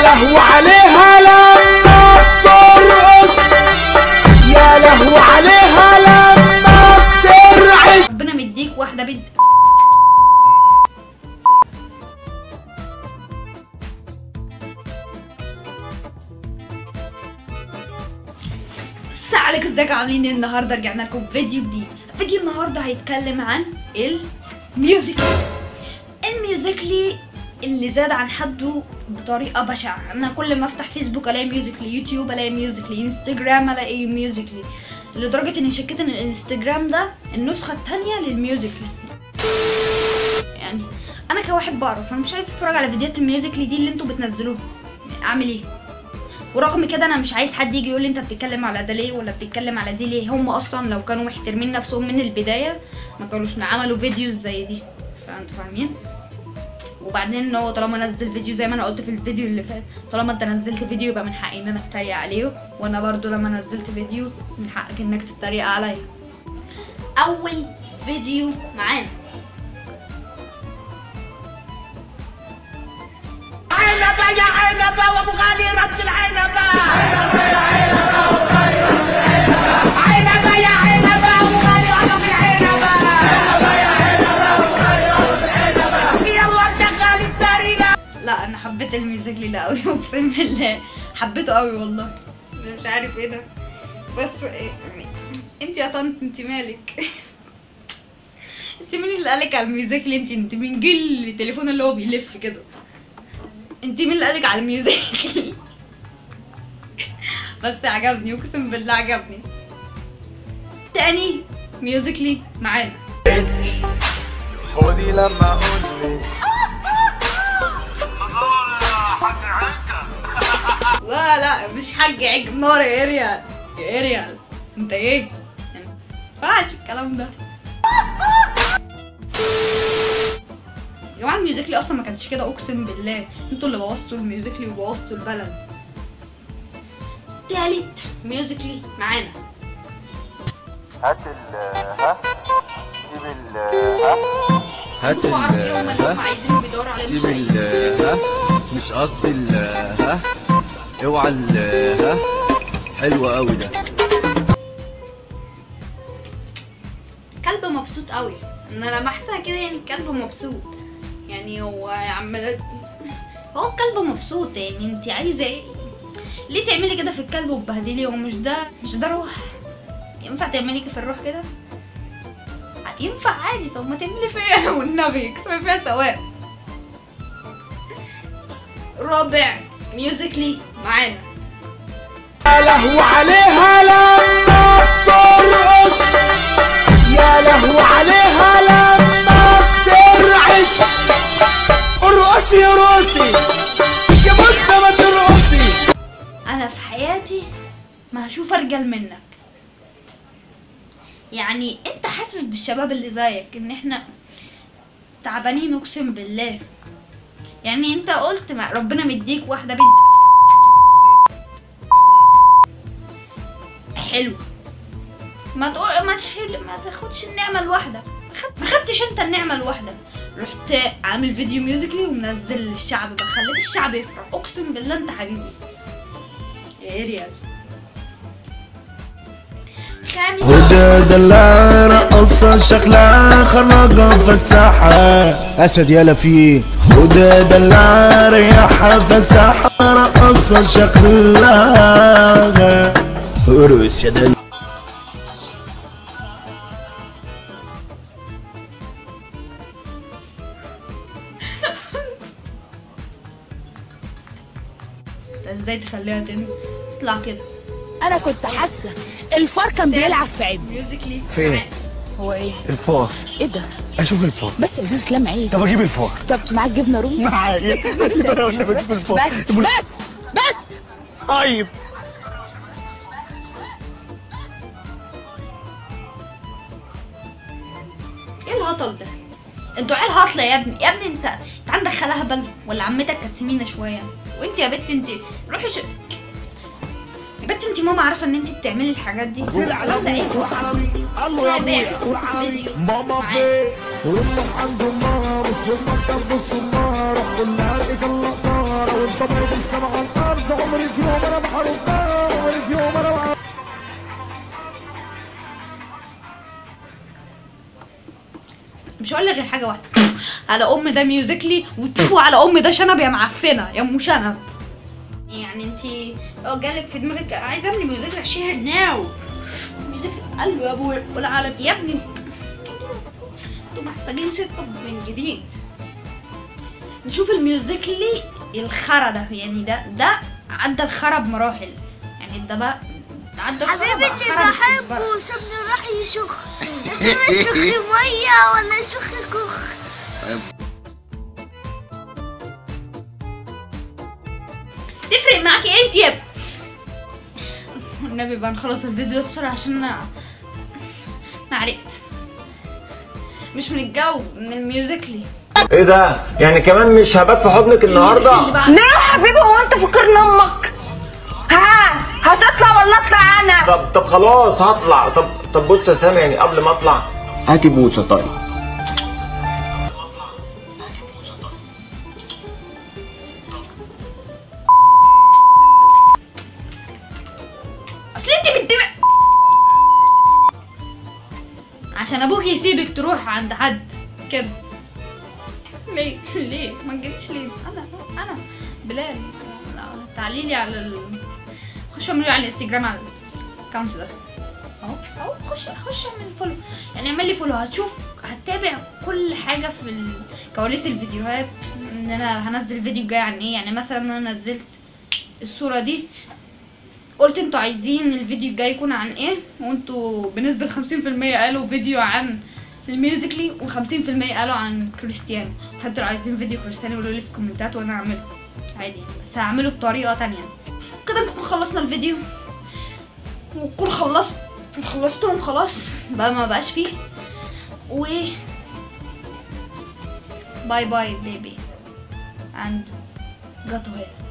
لهو عليها لما بترقص يا لهو عليها لما بترعش ربنا مديك واحده بنت السلام عليكم ازيكم عاملين ايه النهارده رجعنا لكم فيديو جديد فيديو النهارده هيتكلم عن الميوزيكلي الميوزيكلي اللي زاد عن حده بطريقه بشعه انا كل ما افتح فيسبوك الاقي ميوزيكلي يوتيوب الاقي ميوزيكلي انستجرام الاقي ميوزيكلي لدرجه اني شكيت ان الانستجرام ده النسخه التانية للميوزيكلي يعني انا كواحد بعرف انا مش عايز اتفرج على فيديوهات الميوزيكلي دي اللي انتوا بتنزلوها اعمل ايه ورغم كده انا مش عايز حد يجي يقول لي انت بتتكلم على ده ليه ولا بتتكلم على دي ليه هم اصلا لو كانوا محترمين نفسهم من البدايه ما كانوش عملوا فيديوز زي دي فانتوا فاهمين وبعدين هو طالما نزل فيديو زي ما انا قلت في الفيديو اللي فات طالما انت نزلت فيديو يبقى من حقي ان انا اتريق عليه وانا برضو لما نزلت فيديو من حقك انك تتريق عليا اول فيديو معانا عنبة يا عنبة وابو غالي رد العنبة عنبة يا عنبة وابو غالي رد العنبة يلا شغال السريرة لا انا حبيت الميوزيكلي ده قوي اقسم بالله حبيته قوي والله أنا مش عارف ايه ده بس إيه انت يا طنط انت مالك انت مين اللي قالك على الميوزيكلي انت انت من جيل التليفون اللي هو بيلف كده انت مين اللي قالك على الميوزيكلي بس عجبني اقسم بالله عجبني تاني ميوزيكلي معانا خدي لما اقول لا لا مش حاج عيب نار يا اريال يا اريال انت ايه ما ينفعش الكلام ده يا جماعه الميوزيكلي اصلا ما كانش كده اقسم بالله انتوا اللي بوظتوا الميوزيكلي وبوظتوا البلد تالت ميوزيكلي معانا هات ال ها جيب ال ها هات انتوا ال عارفين هم اللي هم ها عايزين بيدوروا عليه سيب مش ال ها مش قصدي ال ها اوعى ال ها حلو قوي ده كلب مبسوط قوي انا لمحتها كده يعني الكلب مبسوط يعني هو عمال هو الكلب مبسوط يعني انت عايزه ايه ليه تعملي كده في الكلب وتبهدليه هو مش ده مش ده روح ينفع تعملي كده في الروح كده ينفع عادي طب ما تعملي فيها والنبي اكتبي فيها ثواب رابع ميوزيكلي معانا يا لهو عليها لما بترقص يا لهو عليها لما بترعش ارقصي يا روسي يا بنت ما ترقصي انا في حياتي ما هشوف ارجل منك يعني انت حاسس بالشباب اللي زيك ان احنا تعبانين اقسم بالله يعني انت قلت ما ربنا مديك واحده بنت حلو ما تقول ما تشيل ما تاخدش النعمه لوحدك خد- ما خدتش انت النعمه لوحدك رحت عامل فيديو ميوزيكلي ومنزل للشعب بقى خليت الشعب يفرح اقسم بالله انت حبيبي يا ريال خامس هدى دلع رقصة شكلها خرجة في الساحة أسد يالا في إيه هدى دلع ريحة في الساحة رقصة شكلها هرس يا دل انت ازاي تخليها تم تطلع كده انا كنت حاسه الفار كان بيلعب في عيد ميوزيكلي فين؟ معانا. هو ايه الفار ايه ده اشوف الفار بس يا استاذ اسلام عيد طب اجيب الفار طب معاك جبنه رومي معايا انا ولا بجيب الفار بس بس بس طيب ايه الهطل ده انتوا عيال هطله يا ابني يا ابني انت انت عندك خالة هبل ولا عمتك كانت سمينه شويه وانت يا بت انت روحي ش... يا بت انت ماما عارفه ان انت بتعملي الحاجات دي خلاص عيب. الله يا تابع ابويا فيديو ماما معانا. فين والله عنده النار والسمار ضرب السمار قلنا هذيك اللقطة والضبط بالسبعة مش هقول لك غير حاجه واحده على ام ده ميوزيكلي وتفو على ام ده شنب يا معفنه يا ام شنب يعني انتي اه جالك في دماغك عايزه ابني ميوزيكلي شير ناو ميوزيكلي قال له يا ابو العالم يا ابني انتوا محتاجين سيت اب من جديد نشوف الميوزيكلي الخرا ده يعني ده ده عدى الخرا بمراحل يعني ده بقى عدى الخرا حبيبي بقى اللي خرا بحبه بالكزبرة. سابني راح يشخ انت يشخ ميه ولا يشخ كخ تفرق معاك ايه انت يا ب- النبي بقى نخلص الفيديو ده بسرعة عشان انا ما عرفت مش من الجو من الميوزيكلي ايه ده؟ يعني كمان مش هبات في حضنك الميوزيكلي النهارده؟ اللي بعد- ليه يا حبيبي هو انت فاكرني امك ها هتطلع ولا اطلع انا طب طب خلاص هطلع طب طب بص يا سامي يعني قبل ما اطلع هاتي بوسه طيب اصل انت بنت عشان ابوك يسيبك تروح عند حد كده ليه ليه ما جيتش ليه انا انا بلال لا، تعالي لي على ال... خش اعملي على الانستجرام على الاكونت ده اهو اهو خش خش اعمل فولو يعني اعمل لي فولو هتشوف هتتابع كل حاجه في ال- كواليس الفيديوهات ان انا هنزل الفيديو الجاي عن ايه يعني مثلا انا نزلت الصوره دي قلت انتوا عايزين الفيديو الجاي يكون عن ايه وانتوا بنسبة 50% قالوا فيديو عن الميوزيكلي و50% قالوا عن كريستيانو حتى لو عايزين فيديو كريستيانو قولوا لي في الكومنتات وانا اعمله عادي بس هعمله بطريقة تانية كده نكون خلصنا الفيديو ونكون خلصت خلصتهم خلاص بقى ما بقاش فيه و باي باي بيبي and got away